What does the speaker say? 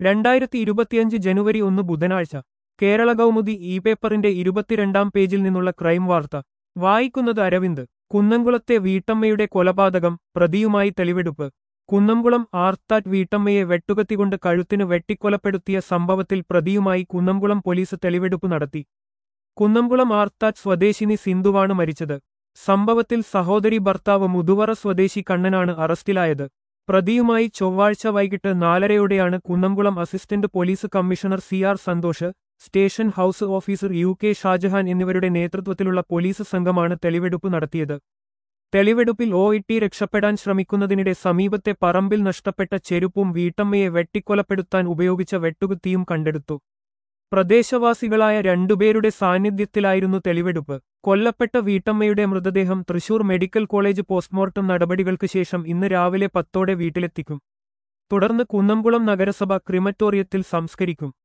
രണ്ടായിരത്തി ഇരുപത്തിയഞ്ച് ജനുവരി ഒന്ന് ബുധനാഴ്ച കേരള കൗമുദി ഇ പേപ്പറിന്റെ ഇരുപത്തിരണ്ടാം പേജിൽ നിന്നുള്ള ക്രൈം വാർത്ത വായിക്കുന്നത് അരവിന്ദ് കുന്നംകുളത്തെ വീട്ടമ്മയുടെ കൊലപാതകം പ്രതിയുമായി തെളിവെടുപ്പ് കുന്നംകുളം ആർത്താറ്റ് വീട്ടമ്മയെ വെട്ടുകത്തികൊണ്ട് കഴുത്തിന് വെട്ടിക്കൊലപ്പെടുത്തിയ സംഭവത്തിൽ പ്രതിയുമായി കുന്നംകുളം പോലീസ് തെളിവെടുപ്പ് നടത്തി കുന്നംകുളം ആർത്താറ്റ് സ്വദേശിനി സിന്ധുവാണ് മരിച്ചത് സംഭവത്തിൽ സഹോദരി ഭർത്താവ് മുതുവറ സ്വദേശി കണ്ണനാണ് അറസ്റ്റിലായത് പ്രതിയുമായി ചൊവ്വാഴ്ച വൈകിട്ട് നാലരയോടെയാണ് Kunnamkulam assistant police commissioner C R Santhosh station house officer U K Shajahan എന്നിവരുടെ നേതൃത്വത്തിലുള്ള പോലീസ് സംഘമാണ് തെളിവെടുപ്പ് നടത്തിയത് തെളിവെടുപ്പിൽ ഒ ഇട്ടി രക്ഷപ്പെടാൻ ശ്രമിക്കുന്നതിനിടെ സമീപത്തെ പറമ്പിൽ നഷ്ടപ്പെട്ട ചെരുപ്പും വീട്ടമ്മയെ വെട്ടിക്കൊലപ്പെടുത്താൻ ഉപയോഗിച്ച വെട്ടുകുത്തിയും കണ്ടെടുത്തു പ്രദേശവാസികളായ രണ്ടുപേരുടെ സാന്നിധ്യത്തിലായിരുന്നു തെളിവെടുപ്പ് കൊല്ലപ്പെട്ട വീട്ടമ്മയുടെ മൃതദേഹം തൃശൂർ മെഡിക്കൽ കോളേജ് പോസ്റ്റ്മോർട്ടം നടപടികൾക്ക് ശേഷം ഇന്ന് രാവിലെ പത്തോടെ വീട്ടിലെത്തിക്കും തുടർന്ന് കുന്നംകുളം നഗരസഭ ക്രിമറ്റോറിയത്തിൽ സംസ്കരിക്കും